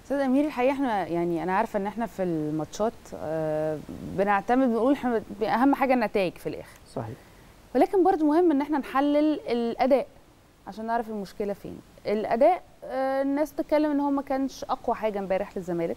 استاذ امير الحقيقه احنا يعني انا عارفه ان احنا في الماتشات آه، بنعتمد بنقول احنا اهم حاجه النتائج في الاخر صحيح ولكن برضو مهم ان احنا نحلل الاداء عشان نعرف المشكله فين الاداء آه، الناس بتتكلم ان هو ما كانش اقوى حاجه امبارح للزمالك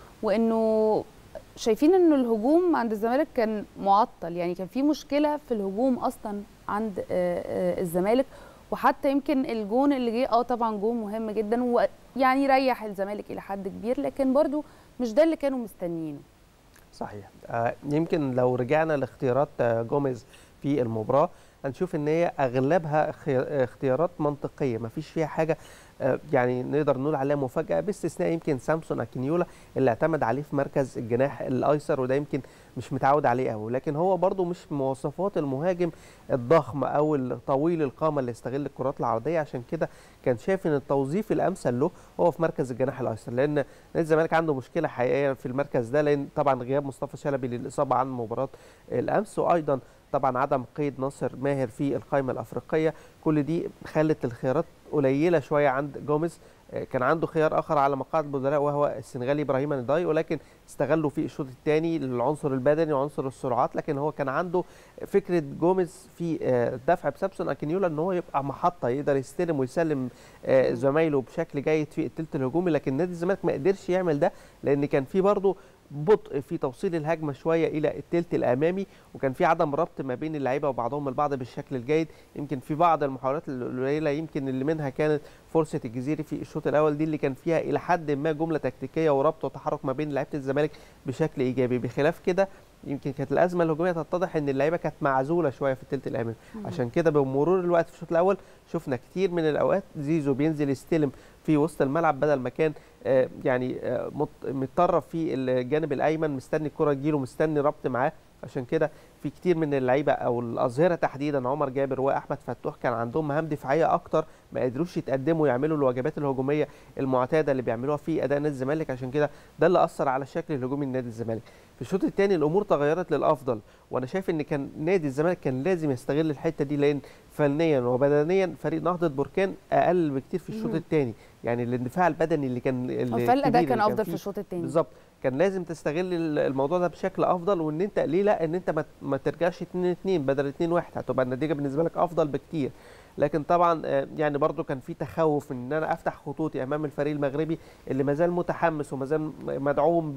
وانه شايفين انه الهجوم عند الزمالك كان معطل يعني كان في مشكله في الهجوم اصلا عند آه، آه، الزمالك وحتى يمكن الجون اللي جه اه طبعا جون مهم جدا ويعني ريح الزمالك الى حد كبير لكن برضو مش ده اللي كانوا مستنيينه صحيح آه يمكن لو رجعنا لاختيارات آه جوميز في المباراه هنشوف ان هي اغلبها خي- اختيارات منطقيه ما فيش فيها حاجه آه يعني نقدر نقول عليها مفاجاه باستثناء يمكن سامسون اكينيولا اللي اعتمد عليه في مركز الجناح الايسر وده يمكن مش متعود عليه قوي لكن هو برده مش مواصفات المهاجم الضخم او الطويل القامه اللي يستغل الكرات العرضيه عشان كده كان شايف ان التوظيف الامثل له هو في مركز الجناح الايسر لان نادي الزمالك عنده مشكله حقيقيه في المركز ده لان طبعا غياب مصطفى شلبي للاصابه عن مباراه الامس وايضا طبعا عدم قيد ناصر ماهر في القائمه الافريقيه كل دي خلت الخيارات قليله شويه عند جوميز آه، كان عنده خيار اخر على مقاعد البدلاء وهو السنغالي ابراهيم نداي ولكن استغلوا في الشوط الثاني العنصر البدني وعنصر السرعات لكن هو كان عنده فكره جوميز في آه، الدفع بسامسون اكينيولا ان هو يبقى محطه يقدر يستلم ويسلم آه، زمايله بشكل جيد في الثلث الهجومي لكن نادي الزمالك ما قدرش يعمل ده لان كان في برضه بطء في توصيل الهجمه شويه الى الثلث الامامي وكان في عدم ربط ما بين اللعيبه وبعضهم البعض بالشكل الجيد يمكن في بعض المحاولات القليله يمكن اللي منها كانت فرصه الجزيري في الشوط الاول دي اللي كان فيها الى حد ما جمله تكتيكيه وربط وتحرك ما بين لعيبه الزمالك بشكل ايجابي بخلاف كده يمكن كانت الازمه الهجوميه تتضح ان اللعيبه كانت معزوله شويه في الثلث الامامي عشان كده بمرور الوقت في الشوط الاول شفنا كتير من الاوقات زيزو بينزل يستلم في وسط الملعب بدل ما كان آه، يعني آه، مت- متطرف في الجانب الايمن مستني الكره تجيله مستني ربط معاه عشان كده في كتير من اللعيبه او الاظهره تحديدا عمر جابر واحمد فتوح كان عندهم مهام دفاعيه اكتر ما قدروش يتقدموا يعملوا الواجبات الهجوميه المعتاده اللي بيعملوها في اداء نادي الزمالك عشان كده ده اللي اثر على الشكل الهجومي لنادي الزمالك في الشوط الثاني الامور تغيرت للافضل وانا شايف ان كان نادي الزمالك كان لازم يستغل الحته دي لان فنيا وبدنيا فريق نهضه بركان اقل بكتير في الشوط مم. الثاني يعني الاندفاع البدني اللي كان اللي فالاداء الكبير كان اللي افضل في فيه الشوط الثاني بالظبط كان لازم تستغل ال- الموضوع ده بشكل افضل وان انت ليه لا ان انت ما, ما ترجعش 2 2 بدل 2 1 هتبقى النتيجه بالنسبه لك افضل بكتير لكن طبعا آه، يعني برضو كان في تخوف ان انا افتح خطوطي امام الفريق المغربي اللي ما زال متحمس وما زال مدعوم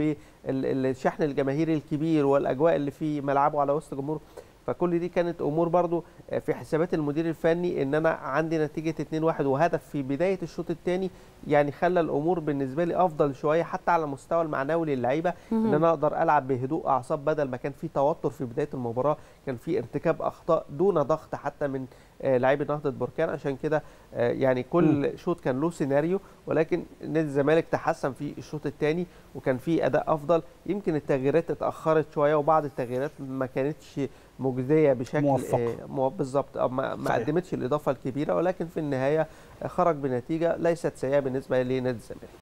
بالشحن الجماهيري الكبير والاجواء اللي في ملعبه على وسط جمهوره فكل دي كانت امور برضو آه، في حسابات المدير الفني ان انا عندي نتيجه 2-1 وهدف في بدايه الشوط الثاني يعني خلى الامور بالنسبه لي افضل شويه حتى على المستوى المعنوي للعيبه ان مهم. انا اقدر العب بهدوء اعصاب بدل ما كان في توتر في بدايه المباراه كان في ارتكاب اخطاء دون ضغط حتى من آه، لاعبي نهضه بركان عشان كده آه، يعني كل شوط كان له سيناريو ولكن نادي الزمالك تحسن في الشوط الثاني وكان في اداء افضل يمكن التغييرات اتاخرت شويه وبعض التغييرات ما كانتش مجديه بشكل موفقة. آه، مو- بالظبط أو ما ما صحيح. قدمتش الاضافه الكبيره ولكن في النهايه خرج بنتيجه ليست سيئه بالنسبه لنادي الزمالك